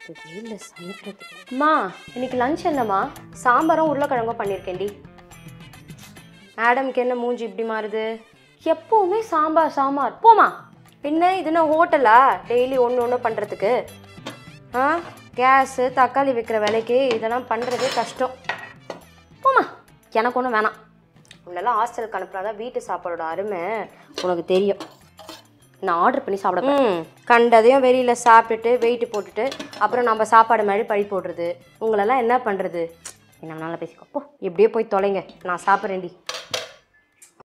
வெயிலில் சமைக்கிறதுக்கு அம்மா இன்னைக்கு லஞ்ச் என்னம்மா சாம்பாரும் உருளைக்கிழங்கும் பண்ணியிருக்கேன்டி மேடம்க்கு என்ன மூஞ்சி இப்படி மாறுது எப்பவுமே சாம்பார் சாம்பார் போமா பின்ன இது என்ன ஹோட்டலா டெய்லி ஒன்று ஒன்று பண்ணுறதுக்கு ஆ கேஸு தக்காளி விற்கிற விலைக்கு இதெல்லாம் பண்ணுறதே கஷ்டம் போமா எனக்கு ஒன்றும் வேணாம் உன்னெல்லாம் ஹாஸ்டலுக்கு அனுப்புனாதான் வீட்டு சாப்பாடோட அருமை உனக்கு தெரியும் நான் ஆர்டர் பண்ணி சாப்பிட ம் கண்டதையும் வெளியில் சாப்பிட்டுட்டு வெயிட் போட்டுட்டு அப்புறம் நம்ம சாப்பாடு மாதிரி பழி போடுறது உங்களெல்லாம் என்ன பண்ணுறது என்ன நல்லா பேசிக்கோ போ எப்படியோ போய் தொலைங்க நான் சாப்பிட்றேன்டி